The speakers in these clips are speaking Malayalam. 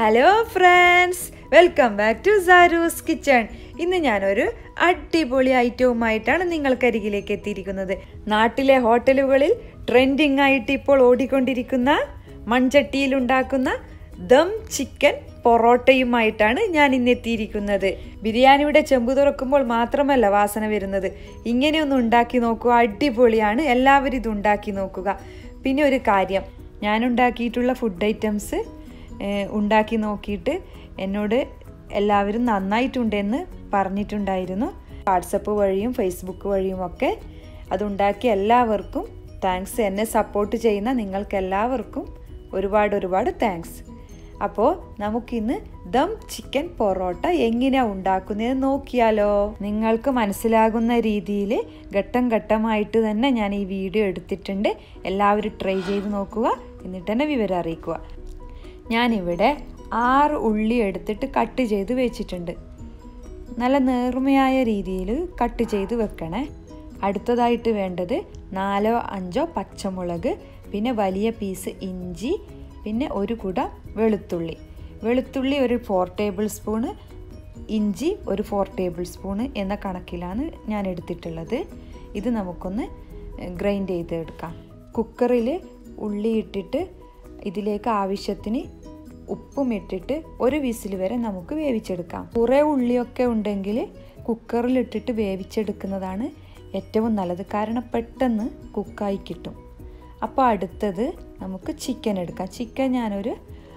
hello friends welcome back to Saru's kitchen ഇന്ന് ഞാനൊരു അടിപൊളി ഐറ്റവുമായിട്ടാണ് നിങ്ങൾക്കരികിലേക്ക് എത്തിയിരിക്കുന്നത് നാട്ടിലെ ഹോട്ടലുകളിൽ ട്രെൻഡിങ് ആയിട്ട് ഇപ്പോൾ ഓടിക്കൊണ്ടിരിക്കുന്ന മൺചട്ടിയിൽ ഉണ്ടാക്കുന്ന ദം ചിക്കൻ പൊറോട്ടയുമായിട്ടാണ് ഞാൻ ഇന്ന് എത്തിയിരിക്കുന്നത് ബിരിയാണിയുടെ ചെമ്പ് തുറക്കുമ്പോൾ മാത്രമല്ല വാസന വരുന്നത് ഇങ്ങനെയൊന്ന് ഉണ്ടാക്കി നോക്കുക അടിപൊളിയാണ് എല്ലാവരും ഇത് ഉണ്ടാക്കി നോക്കുക പിന്നെ ഒരു കാര്യം ഞാൻ ഉണ്ടാക്കിയിട്ടുള്ള ഫുഡ് ഐറ്റംസ് ഉണ്ടാക്കി നോക്കിയിട്ട് എന്നോട് എല്ലാവരും നന്നായിട്ടുണ്ടെന്ന് പറഞ്ഞിട്ടുണ്ടായിരുന്നു വാട്സപ്പ് വഴിയും ഫേസ്ബുക്ക് വഴിയും ഒക്കെ അതുണ്ടാക്കിയ എല്ലാവർക്കും താങ്ക്സ് എന്നെ സപ്പോർട്ട് ചെയ്യുന്ന നിങ്ങൾക്ക് എല്ലാവർക്കും ഒരുപാട് ഒരുപാട് താങ്ക്സ് അപ്പോൾ നമുക്കിന്ന് ദം ചിക്കൻ പൊറോട്ട എങ്ങനെയാണ് ഉണ്ടാക്കുന്നത് നോക്കിയാലോ നിങ്ങൾക്ക് മനസ്സിലാകുന്ന രീതിയിൽ ഘട്ടം ഘട്ടമായിട്ട് തന്നെ ഞാൻ ഈ വീഡിയോ എടുത്തിട്ടുണ്ട് എല്ലാവരും ട്രൈ ചെയ്ത് നോക്കുക എന്നിട്ട് തന്നെ വിവരം അറിയിക്കുക ഞാനിവിടെ ആറ് ഉള്ളി എടുത്തിട്ട് കട്ട് ചെയ്ത് വെച്ചിട്ടുണ്ട് നല്ല നേർമയായ രീതിയിൽ കട്ട് ചെയ്ത് വെക്കണേ അടുത്തതായിട്ട് വേണ്ടത് നാലോ അഞ്ചോ പച്ചമുളക് പിന്നെ വലിയ പീസ് ഇഞ്ചി പിന്നെ ഒരു കുട വെളുത്തുള്ളി വെളുത്തുള്ളി ഒരു ഫോർ ടേബിൾ സ്പൂണ് ഇഞ്ചി ഒരു ഫോർ ടേബിൾ സ്പൂണ് എന്ന കണക്കിലാണ് ഞാൻ എടുത്തിട്ടുള്ളത് ഇത് നമുക്കൊന്ന് ഗ്രൈൻഡ് ചെയ്തെടുക്കാം കുക്കറിൽ ഉള്ളി ഇട്ടിട്ട് ഇതിലേക്ക് ആവശ്യത്തിന് ഉപ്പും ഇട്ടിട്ട് ഒരു വിസിൽ വരെ നമുക്ക് വേവിച്ചെടുക്കാം കുറേ ഉള്ളിയൊക്കെ ഉണ്ടെങ്കിൽ കുക്കറിലിട്ടിട്ട് വേവിച്ചെടുക്കുന്നതാണ് ഏറ്റവും നല്ലത് കാരണം പെട്ടെന്ന് കുക്കായി കിട്ടും അപ്പോൾ അടുത്തത് നമുക്ക് ചിക്കൻ എടുക്കാം ചിക്കൻ ഞാനൊരു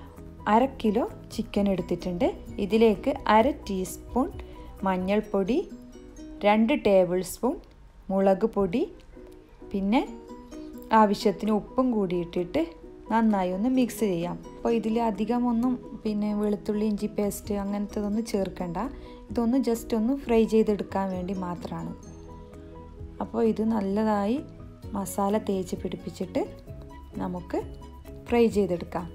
അര കിലോ ചിക്കൻ എടുത്തിട്ടുണ്ട് ഇതിലേക്ക് അര ടീസ്പൂൺ മഞ്ഞൾപ്പൊടി രണ്ട് ടേബിൾ സ്പൂൺ മുളക് പൊടി പിന്നെ ആവശ്യത്തിന് ഉപ്പും കൂടി ഇട്ടിട്ട് നന്നായി ഒന്ന് മിക്സ് ചെയ്യാം അപ്പോൾ ഇതിൽ അധികമൊന്നും പിന്നെ വെളുത്തുള്ളി ഇഞ്ചി പേസ്റ്റ് അങ്ങനത്തതൊന്നും ചേർക്കണ്ട ഇതൊന്ന് ജസ്റ്റ് ഒന്ന് ഫ്രൈ ചെയ്തെടുക്കാൻ വേണ്ടി മാത്രമാണ് അപ്പോൾ ഇത് നല്ലതായി മസാല തേച്ച് പിടിപ്പിച്ചിട്ട് നമുക്ക് ഫ്രൈ ചെയ്തെടുക്കാം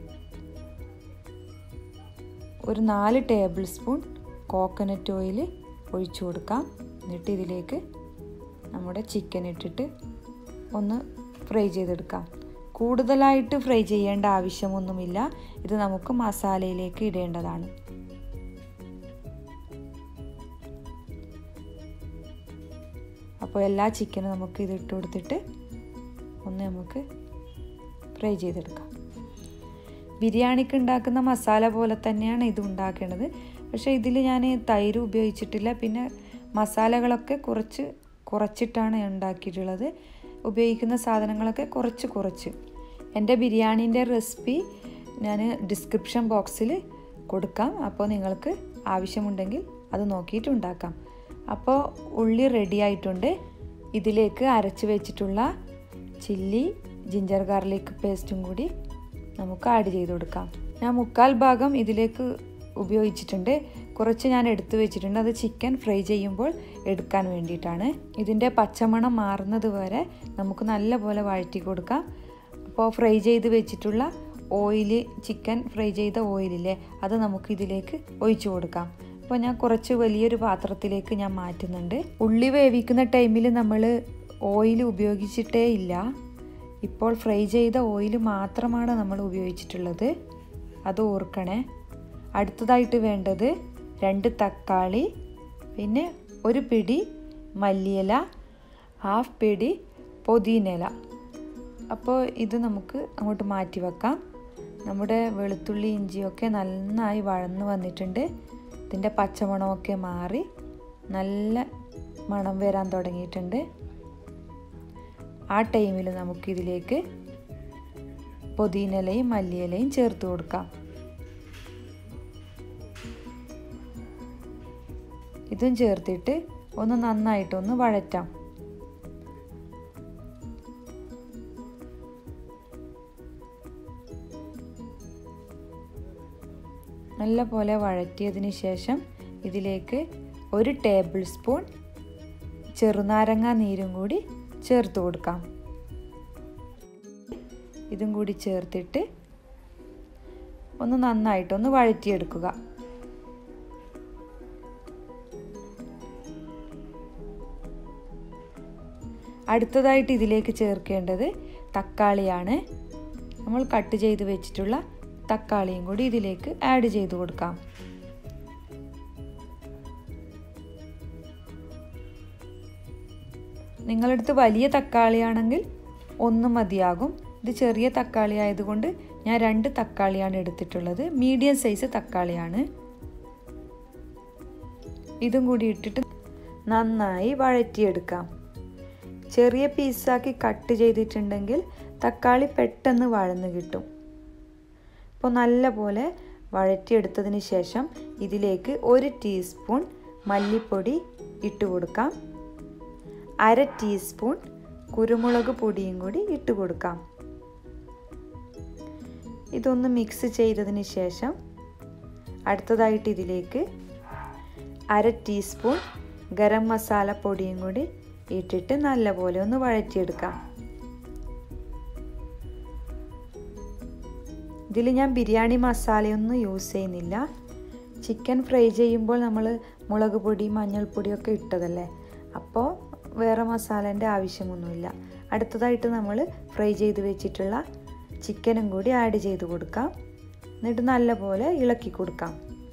ഒരു നാല് ടേബിൾ സ്പൂൺ കോക്കനട്ട് ഓയിൽ ഒഴിച്ചു കൊടുക്കാം എന്നിട്ട് ഇതിലേക്ക് നമ്മുടെ ചിക്കൻ ഇട്ടിട്ട് ഒന്ന് ഫ്രൈ ചെയ്തെടുക്കാം കൂടുതലായിട്ട് ഫ്രൈ ചെയ്യേണ്ട ആവശ്യമൊന്നുമില്ല ഇത് നമുക്ക് മസാലയിലേക്ക് ഇടേണ്ടതാണ് അപ്പോൾ എല്ലാ ചിക്കനും നമുക്ക് ഇത് ഇട്ട് കൊടുത്തിട്ട് ഒന്ന് നമുക്ക് ഫ്രൈ ചെയ്തെടുക്കാം ബിരിയാണിക്ക് ഉണ്ടാക്കുന്ന മസാല പോലെ തന്നെയാണ് ഇത് ഉണ്ടാക്കേണ്ടത് പക്ഷേ ഇതിൽ ഞാൻ തൈര് ഉപയോഗിച്ചിട്ടില്ല പിന്നെ മസാലകളൊക്കെ കുറച്ച് കുറച്ചിട്ടാണ് ഉണ്ടാക്കിയിട്ടുള്ളത് ഉപയോഗിക്കുന്ന സാധനങ്ങളൊക്കെ കുറച്ച് കുറച്ച് എൻ്റെ ബിരിയാണീൻ്റെ റെസിപ്പി ഞാൻ ഡിസ്ക്രിപ്ഷൻ ബോക്സിൽ കൊടുക്കാം അപ്പോൾ നിങ്ങൾക്ക് ആവശ്യമുണ്ടെങ്കിൽ അത് നോക്കിയിട്ട് ഉണ്ടാക്കാം അപ്പോൾ ഉള്ളി റെഡി ആയിട്ടുണ്ട് ഇതിലേക്ക് അരച്ച് വെച്ചിട്ടുള്ള ചില്ലി ജിഞ്ചർ ഗാർലിക് പേസ്റ്റും കൂടി നമുക്ക് ആഡ് ചെയ്ത് കൊടുക്കാം ഞാൻ മുക്കാൽ ഭാഗം ഇതിലേക്ക് ഉപയോഗിച്ചിട്ടുണ്ട് കുറച്ച് ഞാൻ എടുത്തു വെച്ചിട്ടുണ്ട് അത് ചിക്കൻ ഫ്രൈ ചെയ്യുമ്പോൾ എടുക്കാൻ വേണ്ടിയിട്ടാണ് ഇതിൻ്റെ പച്ചമണം മാറുന്നത് വരെ നമുക്ക് നല്ലപോലെ വഴറ്റി കൊടുക്കാം അപ്പോൾ ഫ്രൈ ചെയ്ത് വെച്ചിട്ടുള്ള ഓയിൽ ചിക്കൻ ഫ്രൈ ചെയ്ത ഓയിലില്ലേ അത് നമുക്ക് ഇതിലേക്ക് ഒഴിച്ചു കൊടുക്കാം അപ്പോൾ ഞാൻ കുറച്ച് വലിയൊരു പാത്രത്തിലേക്ക് ഞാൻ മാറ്റുന്നുണ്ട് ഉള്ളി വേവിക്കുന്ന ടൈമിൽ നമ്മൾ ഓയിൽ ഉപയോഗിച്ചിട്ടേ ഇല്ല ഇപ്പോൾ ഫ്രൈ ചെയ്ത ഓയിൽ മാത്രമാണ് നമ്മൾ ഉപയോഗിച്ചിട്ടുള്ളത് അത് ഓർക്കണേ അടുത്തതായിട്ട് വേണ്ടത് രണ്ട് തക്കാളി പിന്നെ ഒരു പിടി മല്ലിയില ഹാഫ് പിടി പൊതിനയില അപ്പോൾ ഇത് നമുക്ക് അങ്ങോട്ട് മാറ്റി വെക്കാം നമ്മുടെ വെളുത്തുള്ളി ഇഞ്ചിയൊക്കെ നന്നായി വഴന്ന് വന്നിട്ടുണ്ട് ഇതിൻ്റെ പച്ചമണമൊക്കെ മാറി നല്ല മണം വരാൻ തുടങ്ങിയിട്ടുണ്ട് ആ ടൈമിൽ നമുക്കിതിലേക്ക് പൊതിനയിലയും മല്ലിയിലയും ചേർത്ത് കൊടുക്കാം ഇതും ചേർത്തിട്ട് ഒന്ന് നന്നായിട്ടൊന്ന് വഴറ്റാം നല്ല പോലെ വഴറ്റിയതിന് ശേഷം ഇതിലേക്ക് ഒരു ടേബിൾ സ്പൂൺ ചെറുനാരങ്ങ നീരും കൂടി ചേർത്ത് കൊടുക്കാം ഇതും കൂടി ചേർത്തിട്ട് ഒന്ന് നന്നായിട്ടൊന്ന് വഴറ്റിയെടുക്കുക അടുത്തതായിട്ട് ഇതിലേക്ക് ചേർക്കേണ്ടത് തക്കാളിയാണ് നമ്മൾ കട്ട് ചെയ്ത് വെച്ചിട്ടുള്ള തക്കാളിയും കൂടി ഇതിലേക്ക് ആഡ് ചെയ്ത് കൊടുക്കാം നിങ്ങളടുത്ത് വലിയ തക്കാളിയാണെങ്കിൽ ഒന്ന് മതിയാകും ഇത് ചെറിയ തക്കാളി ആയതുകൊണ്ട് ഞാൻ രണ്ട് തക്കാളിയാണ് എടുത്തിട്ടുള്ളത് മീഡിയം സൈസ് തക്കാളിയാണ് ഇതും കൂടി ഇട്ടിട്ട് നന്നായി വഴറ്റിയെടുക്കാം ചെറിയ പീസാക്കി കട്ട് ചെയ്തിട്ടുണ്ടെങ്കിൽ തക്കാളി പെട്ടെന്ന് വഴന്ന് കിട്ടും ഇപ്പോൾ നല്ല പോലെ വഴറ്റിയെടുത്തതിന് ശേഷം ഇതിലേക്ക് ഒരു ടീസ്പൂൺ മല്ലിപ്പൊടി ഇട്ട് കൊടുക്കാം അര ടീസ്പൂൺ കുരുമുളക് പൊടിയും കൂടി ഇട്ട് കൊടുക്കാം ഇതൊന്ന് മിക്സ് ചെയ്തതിന് ശേഷം അടുത്തതായിട്ട് ഇതിലേക്ക് അര ടീസ്പൂൺ ഗരം മസാല പൊടിയും കൂടി ഇട്ടിട്ട് നല്ലപോലെ ഒന്ന് വഴറ്റിയെടുക്കാം ഇതിൽ ഞാൻ ബിരിയാണി മസാലയൊന്നും യൂസ് ചെയ്യുന്നില്ല ചിക്കൻ ഫ്രൈ ചെയ്യുമ്പോൾ നമ്മൾ മുളക് പൊടി മഞ്ഞൾപ്പൊടിയൊക്കെ ഇട്ടതല്ലേ അപ്പോൾ വേറെ മസാലേൻ്റെ ആവശ്യമൊന്നുമില്ല അടുത്തതായിട്ട് നമ്മൾ ഫ്രൈ ചെയ്ത് വെച്ചിട്ടുള്ള ചിക്കനും കൂടി ആഡ് ചെയ്ത് കൊടുക്കാം എന്നിട്ട് നല്ലപോലെ ഇളക്കി കൊടുക്കാം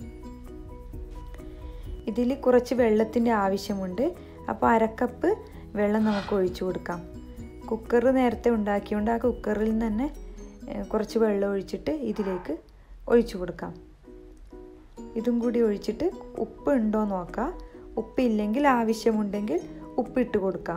ഇതിൽ കുറച്ച് വെള്ളത്തിൻ്റെ ആവശ്യമുണ്ട് അപ്പോൾ അരക്കപ്പ് വെള്ളം നമുക്ക് ഒഴിച്ചു കൊടുക്കാം കുക്കർ നേരത്തെ ഉണ്ടാക്കിയോണ്ട് ആ കുക്കറിൽ നിന്ന് തന്നെ കുറച്ച് വെള്ളം ഒഴിച്ചിട്ട് ഇതിലേക്ക് ഒഴിച്ചു കൊടുക്കാം ഇതും കൂടി ഒഴിച്ചിട്ട് ഉപ്പ് ഉണ്ടോ നോക്കാം ഉപ്പില്ലെങ്കിൽ ആവശ്യമുണ്ടെങ്കിൽ ഉപ്പിട്ട് കൊടുക്കാം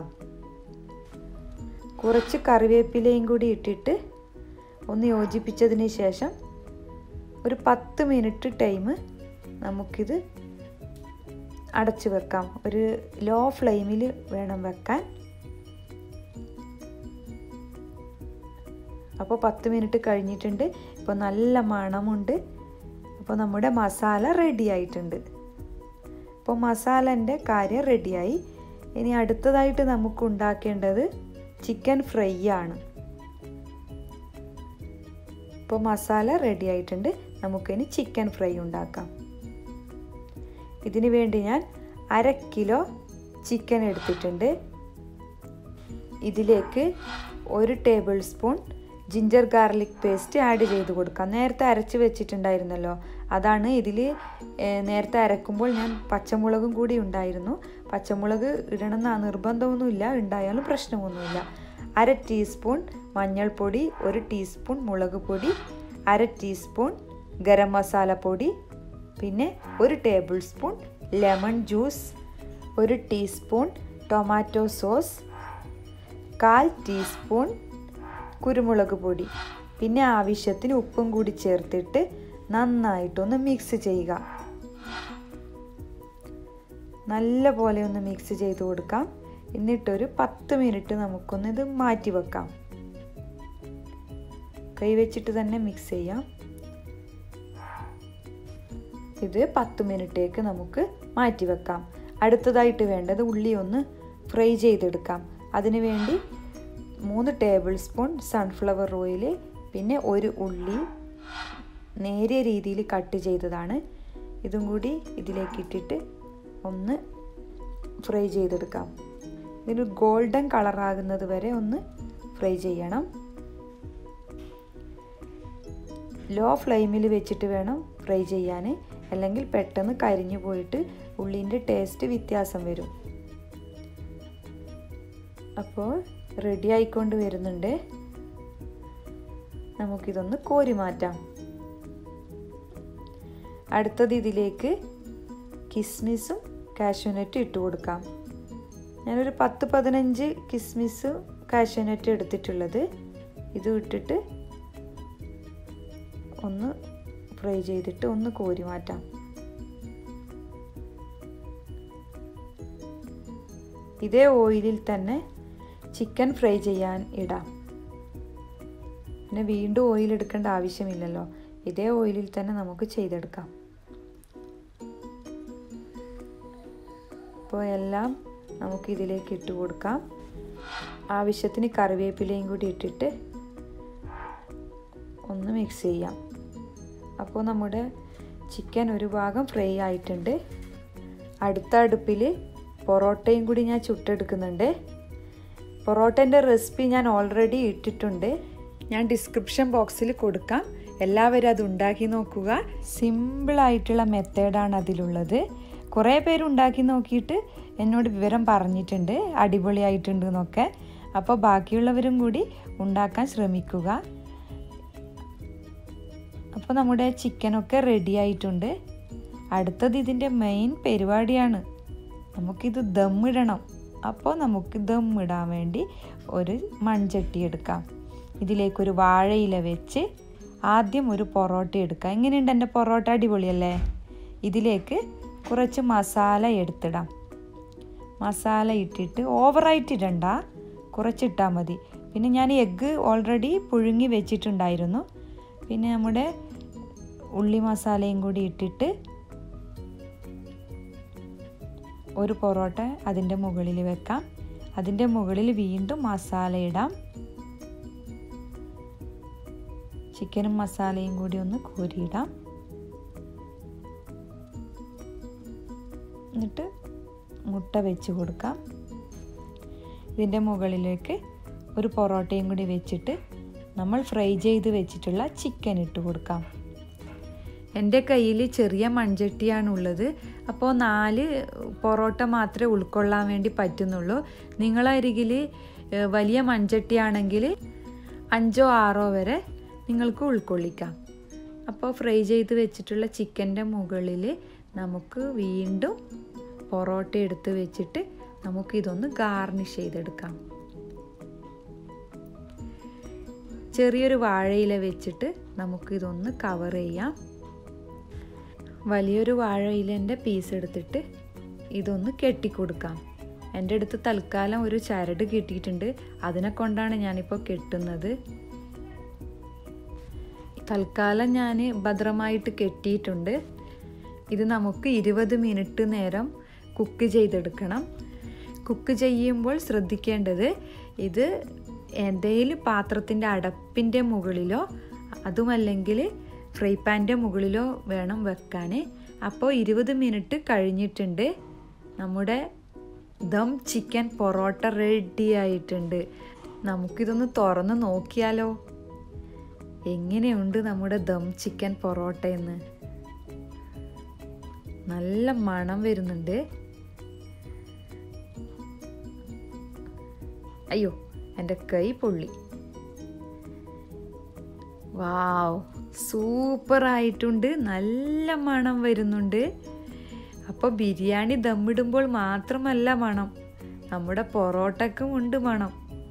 കുറച്ച് കറിവേപ്പിലയും കൂടി ഇട്ടിട്ട് ഒന്ന് യോജിപ്പിച്ചതിന് ശേഷം ഒരു പത്ത് മിനിറ്റ് ടൈം നമുക്കിത് അടച്ചു വെക്കാം ഒരു ലോ ഫ്ലെയിമിൽ വേണം വെക്കാൻ അപ്പോൾ പത്ത് മിനിറ്റ് കഴിഞ്ഞിട്ടുണ്ട് ഇപ്പോൾ നല്ല മണമുണ്ട് അപ്പോൾ നമ്മുടെ മസാല റെഡി ആയിട്ടുണ്ട് അപ്പോൾ മസാലൻ്റെ കാര്യം റെഡിയായി ഇനി അടുത്തതായിട്ട് നമുക്ക് ഉണ്ടാക്കേണ്ടത് ചിക്കൻ ഫ്രൈ ആണ് ഇപ്പോൾ മസാല റെഡി ആയിട്ടുണ്ട് നമുക്കിനി ചിക്കൻ ഫ്രൈ ഉണ്ടാക്കാം ഇതിന് വേണ്ടി ഞാൻ അര കിലോ ചിക്കൻ എടുത്തിട്ടുണ്ട് ഇതിലേക്ക് ഒരു tablespoon ginger garlic paste add ചെയ്ത് കൊടുക്കാം നേരത്തെ അരച്ച് വെച്ചിട്ടുണ്ടായിരുന്നല്ലോ അതാണ് ഇതിൽ നേരത്തെ അരക്കുമ്പോൾ ഞാൻ പച്ചമുളകും കൂടി ഉണ്ടായിരുന്നു പച്ചമുളക് ഇടണമെന്ന് നിർബന്ധമൊന്നുമില്ല ഉണ്ടായാലും പ്രശ്നമൊന്നുമില്ല അര ടീസ്പൂൺ മഞ്ഞൾപ്പൊടി ഒരു ടീസ്പൂൺ മുളക് പൊടി അര ടീസ്പൂൺ ഗരം മസാല പൊടി പിന്നെ ഒരു ടേബിൾ സ്പൂൺ ലെമൺ ജ്യൂസ് ഒരു ടീസ്പൂൺ ടൊമാറ്റോ സോസ് കാൽ ടീസ്പൂൺ കുരുമുളക് പൊടി പിന്നെ ആവശ്യത്തിന് ഉപ്പും കൂടി ചേർത്തിട്ട് നന്നായിട്ടൊന്ന് മിക്സ് ചെയ്യുക നല്ല പോലെ ഒന്ന് മിക്സ് ചെയ്ത് കൊടുക്കാം എന്നിട്ടൊരു പത്ത് മിനിറ്റ് നമുക്കൊന്ന് ഇത് മാറ്റി വെക്കാം കൈവച്ചിട്ട് തന്നെ മിക്സ് ചെയ്യാം ഇത് പത്ത് മിനിറ്റേക്ക് നമുക്ക് മാറ്റി വെക്കാം അടുത്തതായിട്ട് വേണ്ടത് ഉള്ളി ഒന്ന് ഫ്രൈ ചെയ്തെടുക്കാം അതിനു വേണ്ടി മൂന്ന് ടേബിൾ സ്പൂൺ സൺഫ്ലവർ ഓയിൽ പിന്നെ ഒരു ഉള്ളി നേരിയ രീതിയിൽ കട്ട് ചെയ്തതാണ് ഇതും കൂടി ഇതിലേക്ക് ഇട്ടിട്ട് ഒന്ന് ഫ്രൈ ചെയ്തെടുക്കാം ഇതിന് ഗോൾഡൻ കളറാകുന്നത് വരെ ഒന്ന് ഫ്രൈ ചെയ്യണം ലോ ഫ്ലെയിമിൽ വെച്ചിട്ട് വേണം ഫ്രൈ ചെയ്യാൻ അല്ലെങ്കിൽ പെട്ടെന്ന് കരിഞ്ഞു പോയിട്ട് ഉള്ളിൻ്റെ ടേസ്റ്റ് വ്യത്യാസം വരും അപ്പോൾ റെഡി ആയിക്കൊണ്ട് വരുന്നുണ്ട് നമുക്കിതൊന്ന് കോരി മാറ്റാം അടുത്തത് ഇതിലേക്ക് കിസ്മിസും കാഷ്യൂനറ്റും ഇട്ട് കൊടുക്കാം ഞാനൊരു പത്ത് പതിനഞ്ച് കിസ്മിസ് കാഷ്യൂനറ്റ് എടുത്തിട്ടുള്ളത് ഇത് ഇട്ടിട്ട് ഒന്ന് ഫ്രൈ ചെയ്തിട്ട് ഒന്ന് കോരി മാറ്റാം ഇതേ ഓയിലിൽ തന്നെ ചിക്കൻ ഫ്രൈ ചെയ്യാൻ ഇടാം പിന്നെ വീണ്ടും ഓയിൽ എടുക്കേണ്ട ആവശ്യമില്ലല്ലോ ഇതേ ഓയിലിൽ തന്നെ നമുക്ക് ചെയ്തെടുക്കാം അപ്പോൾ എല്ലാം നമുക്ക് ഇതിലേക്ക് ഇട്ട് കൊടുക്കാം ആവശ്യത്തിന് കറിവേപ്പിലയും കൂടി ഇട്ടിട്ട് ഒന്ന് മിക്സ് ചെയ്യാം അപ്പോൾ നമ്മുടെ ചിക്കൻ ഒരു ഭാഗം ഫ്രൈ ആയിട്ടുണ്ട് അടുത്ത അടുപ്പിൽ പൊറോട്ടയും കൂടി ഞാൻ ചുട്ടെടുക്കുന്നുണ്ട് പൊറോട്ടൻ്റെ റെസിപ്പി ഞാൻ ഓൾറെഡി ഇട്ടിട്ടുണ്ട് ഞാൻ ഡിസ്ക്രിപ്ഷൻ ബോക്സിൽ കൊടുക്കാം എല്ലാവരും അത് ഉണ്ടാക്കി നോക്കുക സിമ്പിളായിട്ടുള്ള മെത്തേഡാണ് അതിലുള്ളത് കുറേ പേര് ഉണ്ടാക്കി നോക്കിയിട്ട് എന്നോട് വിവരം പറഞ്ഞിട്ടുണ്ട് അടിപൊളിയായിട്ടുണ്ട് എന്നൊക്കെ അപ്പോൾ ബാക്കിയുള്ളവരും കൂടി ഉണ്ടാക്കാൻ ശ്രമിക്കുക അപ്പോൾ നമ്മുടെ ചിക്കനൊക്കെ റെഡി ആയിട്ടുണ്ട് അടുത്തത് ഇതിൻ്റെ മെയിൻ പരിപാടിയാണ് നമുക്കിത് ദമ്മിടണം അപ്പോൾ നമുക്ക് ദമ്മിടാൻ വേണ്ടി ഒരു മൺചട്ടി എടുക്കാം ഇതിലേക്കൊരു വാഴയില വെച്ച് ആദ്യം ഒരു പൊറോട്ട എടുക്കാം എങ്ങനെയുണ്ട് എൻ്റെ പൊറോട്ട അടിപൊളിയല്ലേ ഇതിലേക്ക് കുറച്ച് മസാല എടുത്തിടാം മസാല ഇട്ടിട്ട് ഓവറായിട്ട് ഇടണ്ട കുറച്ചിട്ടാൽ മതി പിന്നെ ഞാൻ എഗ്ഗ് ഓൾറെഡി പുഴുങ്ങി വെച്ചിട്ടുണ്ടായിരുന്നു പിന്നെ നമ്മുടെ ഉള്ളി മസാലയും കൂടി ഇട്ടിട്ട് ഒരു പൊറോട്ട അതിൻ്റെ മുകളിൽ വെക്കാം അതിൻ്റെ മുകളിൽ വീണ്ടും മസാല ഇടാം ചിക്കനും മസാലയും കൂടി ഒന്ന് കോരിയിടാം എന്നിട്ട് മുട്ട വെച്ച് കൊടുക്കാം ഇതിൻ്റെ മുകളിലേക്ക് ഒരു പൊറോട്ടയും കൂടി വെച്ചിട്ട് നമ്മൾ ഫ്രൈ ചെയ്ത് വെച്ചിട്ടുള്ള ചിക്കൻ ഇട്ട് കൊടുക്കാം എൻ്റെ കയ്യിൽ ചെറിയ മൺചട്ടിയാണുള്ളത് അപ്പോൾ നാല് പൊറോട്ട മാത്രമേ ഉൾക്കൊള്ളാൻ വേണ്ടി പറ്റുന്നുള്ളൂ നിങ്ങളരികിൽ വലിയ മൺചട്ടിയാണെങ്കിൽ അഞ്ചോ ആറോ വരെ നിങ്ങൾക്ക് ഉൾക്കൊള്ളിക്കാം അപ്പോൾ ഫ്രൈ ചെയ്ത് വെച്ചിട്ടുള്ള ചിക്കൻ്റെ മുകളിൽ നമുക്ക് വീണ്ടും പൊറോട്ട എടുത്ത് വെച്ചിട്ട് നമുക്കിതൊന്ന് ഗാർണിഷ് ചെയ്തെടുക്കാം ചെറിയൊരു വാഴയില വെച്ചിട്ട് നമുക്കിതൊന്ന് കവർ ചെയ്യാം വലിയൊരു വാഴയിലേൻ്റെ പീസ് എടുത്തിട്ട് ഇതൊന്ന് കെട്ടിക്കൊടുക്കാം എൻ്റെ അടുത്ത് തൽക്കാലം ഒരു ചരട് കിട്ടിയിട്ടുണ്ട് അതിനെ കൊണ്ടാണ് ഞാനിപ്പോൾ കെട്ടുന്നത് തൽക്കാലം ഞാൻ ഭദ്രമായിട്ട് കെട്ടിയിട്ടുണ്ട് ഇത് നമുക്ക് ഇരുപത് മിനിറ്റ് നേരം കുക്ക് ചെയ്തെടുക്കണം കുക്ക് ചെയ്യുമ്പോൾ ശ്രദ്ധിക്കേണ്ടത് ഇത് എന്തെങ്കിലും പാത്രത്തിൻ്റെ അടപ്പിൻ്റെ മുകളിലോ അതുമല്ലെങ്കിൽ ഫ്രൈ പാൻ്റെ മുകളിലോ വേണം വെക്കാൻ അപ്പോൾ ഇരുപത് മിനിറ്റ് കഴിഞ്ഞിട്ടുണ്ട് നമ്മുടെ ദം ചിക്കൻ പൊറോട്ട റെഡി ആയിട്ടുണ്ട് നമുക്കിതൊന്ന് തുറന്ന് നോക്കിയാലോ എങ്ങനെയുണ്ട് നമ്മുടെ ദം ചിക്കൻ പൊറോട്ട എന്ന് നല്ല മണം വരുന്നുണ്ട് അയ്യോ എൻ്റെ കൈ പൊള്ളി വാവ് സൂപ്പർ ആയിട്ടുണ്ട് നല്ല മണം വരുന്നുണ്ട് അപ്പോൾ ബിരിയാണി ദമ്മിടുമ്പോൾ മാത്രമല്ല മണം നമ്മുടെ പൊറോട്ടക്കും ഉണ്ട് മണം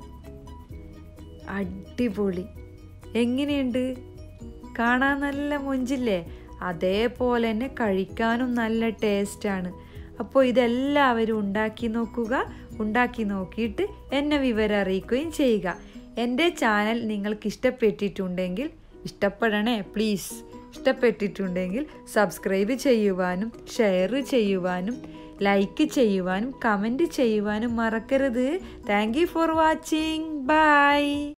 അടിപൊളി എങ്ങനെയുണ്ട് കാണാൻ നല്ല മൊഞ്ചില്ലേ അതേപോലെ തന്നെ കഴിക്കാനും നല്ല ടേസ്റ്റാണ് അപ്പോൾ ഇതെല്ലാവരും ഉണ്ടാക്കി നോക്കുക ഉണ്ടാക്കി നോക്കിയിട്ട് എന്നെ വിവരം അറിയിക്കുകയും ചെയ്യുക എൻ്റെ ചാനൽ നിങ്ങൾക്ക് ഇഷ്ടപ്പെട്ടിട്ടുണ്ടെങ്കിൽ ഇഷ്ടപ്പെടണേ പ്ലീസ് ഇഷ്ടപ്പെട്ടിട്ടുണ്ടെങ്കിൽ സബ്സ്ക്രൈബ് ചെയ്യുവാനും ഷെയർ ചെയ്യുവാനും ലൈക്ക് ചെയ്യുവാനും കമൻറ്റ് ചെയ്യുവാനും മറക്കരുത് thank you for watching by